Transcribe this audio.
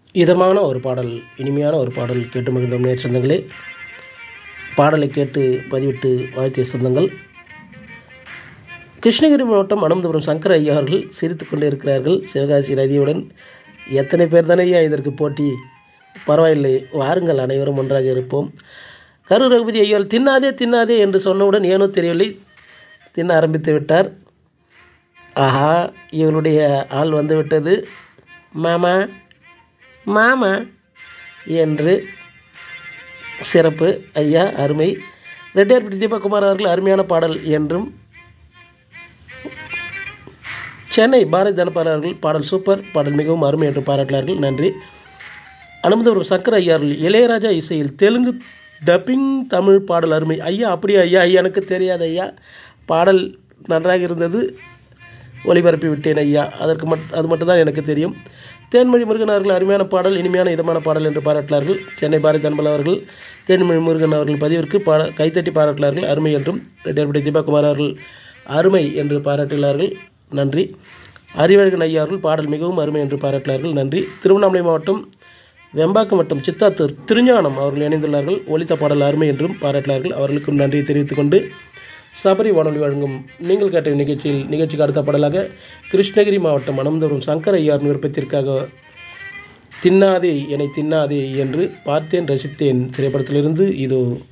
இதமான ஒரு பாடல் இனிமையான ஒரு பாடல் கேட்டு மகிழ்ந்தோம் நேர் சொந்தங்களே பாடலை கேட்டு பதிவிட்டு வாழ்த்திய சொந்தங்கள் கிருஷ்ணகிரி மாவட்டம் அனந்தபுரம் சங்கர ஐயா அவர்கள் சிரித்து கொண்டே இருக்கிறார்கள் சிவகாசி ரதியுடன் எத்தனை பேர் தானே ஐயா இதற்கு போட்டி பரவாயில்லை வாருங்கள் அனைவரும் ஒன்றாக இருப்போம் கரு ரகுபதி ஐயால் தின்னாதே தின்னாதே என்று சொன்னவுடன் ஏனோ தெரியவில்லை தின்ன ஆரம்பித்து விட்டார் ஆஹா இவருடைய ஆள் வந்து விட்டது மாமா மாமா என்று சிறப்பு ஐயா அருமை ரெட்டியார்பட்டி தீபகுமார் அவர்கள் அருமையான பாடல் என்றும் சென்னை பாரதி தனபால் அவர்கள் பாடல் சூப்பர் பாடல் மிகவும் அருமை என்று பாராட்டினார்கள் நன்றி அனுமந்தபுரம் சங்கர ஐயா அவர்கள் இளையராஜா இசையில் தெலுங்கு டப்பிங் தமிழ் பாடல் அருமை ஐயா அப்படியா ஐயா எனக்கு தெரியாது ஐயா பாடல் நன்றாக இருந்தது ஒளிபரப்பி விட்டேன் ஐயா அதற்கு மட் அது மட்டும்தான் எனக்கு தெரியும் தேன்மொழி முருகன் அவர்கள் அருமையான பாடல் இனிமையான இதமான பாடல் என்று பாராட்டினார்கள் சென்னை பாரதி தன்பல் அவர்கள் தேன்மொழி முருகன் அவர்கள் பதிவிற்கு பாட கைத்தட்டி பாராட்டினார்கள் அருமை என்றும் ரெட்டியார்பட்டி தீபகுமார் அவர்கள் அருமை என்று பாராட்டினார்கள் நன்றி அறிவழகன் ஐயா அவர்கள் பாடல் மிகவும் அருமை என்று பாராட்டினார்கள் நன்றி திருவண்ணாமலை மாவட்டம் வெம்பாக்கம் மற்றும் சித்தாத்தூர் திருஞானம் அவர்கள் இணைந்துள்ளார்கள் ஒலித்த பாடல் அருமை என்றும் பாராட்டினார்கள் அவர்களுக்கும் நன்றியை தெரிவித்துக் கொண்டு சபரி வானொலி வழங்கும் நீங்கள் கேட்ட நிகழ்ச்சியில் நிகழ்ச்சிக்கு அடுத்த பாடலாக கிருஷ்ணகிரி மாவட்டம் அனந்தபுரம் சங்கர ஐயார் விருப்பத்திற்காக தின்னாதே என்னை தின்னாதே என்று பார்த்தேன் ரசித்தேன் திரைப்படத்திலிருந்து இதோ